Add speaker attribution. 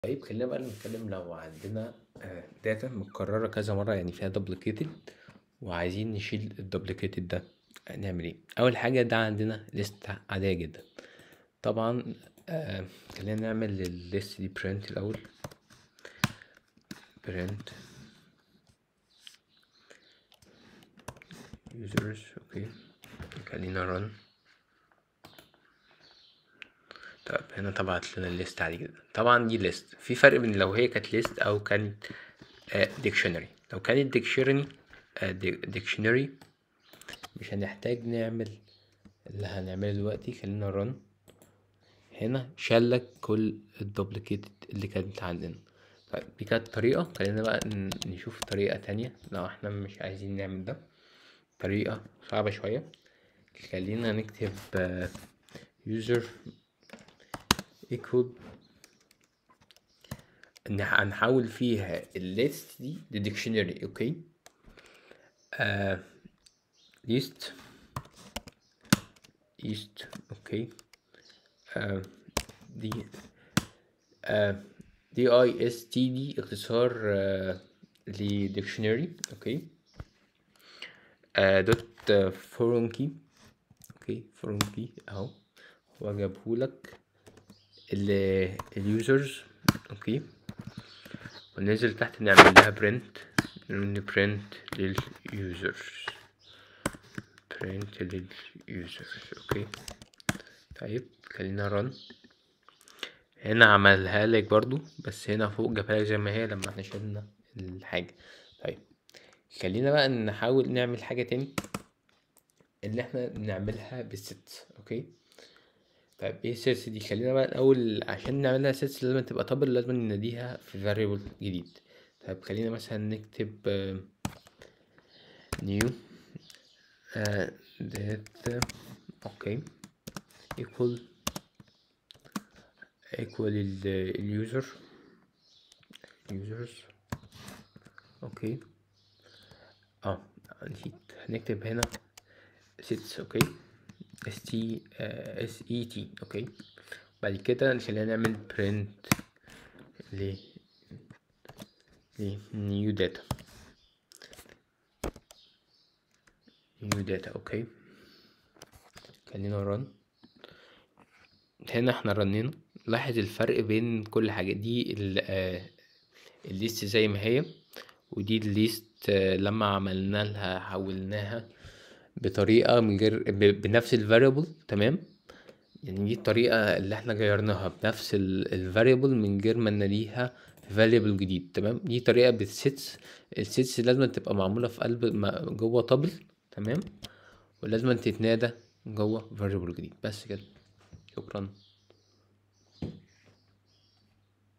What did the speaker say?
Speaker 1: طيب خلينا بقى نتكلم لو عندنا داتا متكررة كذا مرة يعني فيها duplicated وعايزين نشيل ال duplicated ده نعمل ايه أول حاجة ده عندنا list عادية جدا طبعا آه، خلينا نعمل الليست دي print الأول print users اوكي خلينا run طب هنا طبعت لنا الليست عادي جدا طبعا دي ليست في فرق بين لو هي كانت ليست او كانت ديكشنري لو كانت ديكشنري ديكشنري مش هنحتاج نعمل اللي هنعمله دلوقتي خلينا رن هنا شالك كل الدوبليكيت اللي كانت عندنا طيب دي كانت طريقة خلينا بقى ن- نشوف طريقة تانية لو احنا مش عايزين نعمل ده طريقة صعبة شوية خلينا نكتب آه، user equal ان هنحول فيها الليست دي لديكشنري اوكي آه list east اوكي آه دي آه دي اي اس تي دي اختصار آه لديكشنري اوكي آه دوت فورم كي اوكي فورم كي اهو هو جابهولك ال اليوزرز اوكي وننزل تحت نعمل لها برنت نبرنت لليوزرز برنت لليوزرز اوكي طيب خلينا رن هنا عملها لك برضو بس هنا فوق جابها لك زي ما هي لما احنا شلنا الحاجة طيب خلينا بقى نحاول نعمل حاجة تاني ان احنا نعملها بالست اوكي طيب ايه السيرس دي خلينا بقى الاول عشان نعملها سيرس لازم تبقى طبل لازم نناديها في variable جديد طيب خلينا مثلا نكتب new data اوكي equal equal ال اليوزر users اوكي اه نسيت هنكتب هنا sets اوكي اس تي اس اي تي اوكي بعد كده خلينا نعمل print ل ل new data new data اوكي خلينا run هنا احنا رنينا لاحظ الفرق بين كل حاجة دي ال آه، الليست زي ما هي ودي الليست آه، لما عملنا لها حولناها بطريقة من غير ب- بنفس الفاريبل تمام يعني دي الطريقة اللي احنا غيرناها بنفس الفاريبل من غير ما نناديها فاريبل جديد تمام دي طريقة بالسيتس السيتس لازم تبقى معمولة في قلب ما- جوه طبل تمام ولازم تتنادى جوه فاريبل جديد بس كده شكرا